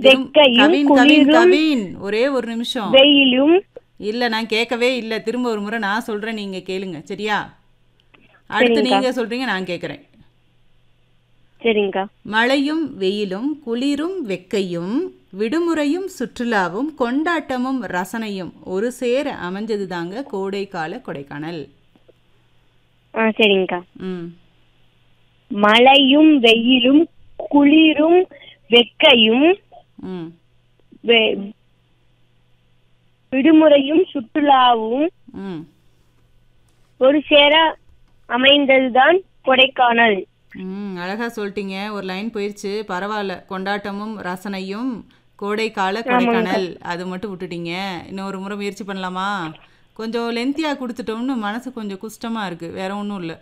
திரும்- வெக்கையும், கவின் கவின் குளிரும், கவின் ஒரே ஒரு நிமிஷம் வெயிலும் இல்ல நான் கேட்கவே இல்ல திரும்ப ஒரு முறை நான் சொல்றேன் நீங்க கேளுங்க சரியா அடுத்து சரிங்கக்கா. நீங்க சொல்றீங்க நான் கேட்கறேன் சரிங்கக்கா மழையும் வெயிலும் குளிரும் வெக்கையும் விடுமுறையும் சுற்றுலாவும் கொண்டாட்டமும் ரசனையும் ஒரு சேர அமைஞ்சது தாங்க கோடைக்கால கொடைக்கானல் ஆ சரிங்கக்கா ம் மழையும் வெயிலும் குளிரும் வெக்கையும் ம் வெ- விடுமுறையும் சுற்றுலாவும் ம் ஒரு சேர அமைந்ததுதான் கொடைக்கானல் ம் அழகா சொல்லிட்டீங்க ஒரு லைன் போயிருச்சு பரவாயில்ல கொண்டாட்டமும் ரசனையும் கோடைக்கால கொடைக்கானல் அது மட்டும் விட்டுட்டீங்க இன்னொரு முறை முயற்சி பண்ணலாமா கொஞ்சம் லென்த்தியாக கொடுத்துட்டோம்னு மனசு கொஞ்சம் குஷ்டமா இருக்கு வேற ஒன்றும் இல்லை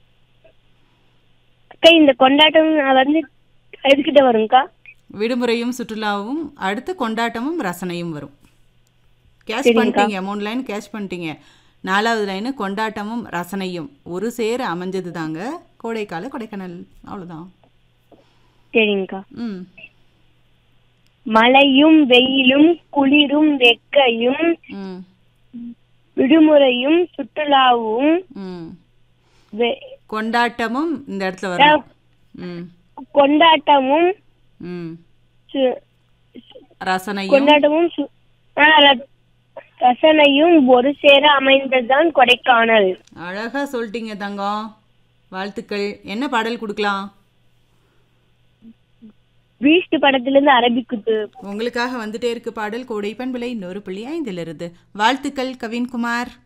அக்கா இந்த கொண்டாட்டம் வந்து எதுக்கிட்ட வருங்கக்கா விடுமுறையும் சுற்றுலாவும் அடுத்து கொண்டாட்டமும் ரசனையும் வரும் கேஷ் சரிங்கக்கா. பண்ணிட்டீங்க மூணு லைன் கேஷ் பண்ணிட்டீங்க நாலாவது லைனு கொண்டாட்டமும் ரசனையும் ஒரு சேர அமைஞ்சது தாங்க கோடைக்கால கொடைக்கானல் அவ்வளோதான் சரிங்கக்கா ம் மழையும் வெயிலும் குளிரும் வெக்கையும் ம் விடுமுறையும் சுற்றுலாவும் ம் வெ- கொண்டாட்டமும் இந்த இடத்துல வரும் ம் கொண்டாட்டமும் ம் சு- ரசனையும் கொண்டாட்டமும் சு- ஆ, ர- ரசனையும் ஒரு சேர அமைந்ததுதான் கொடைக்கானல் அழகா சொல்லிட்டீங்க தங்கம் வாழ்த்துக்கள் என்ன பாடல் கொடுக்கலாம் பீஸ்ட் படத்துல இருந்து அரபிக்குத்து உங்களுக்காக வந்துட்டே இருக்கு பாடல் கோடை பண்பலை இன்னொரு புள்ளி ஐந்திலிருந்து வாழ்த்துக்கள் கவின்குமார்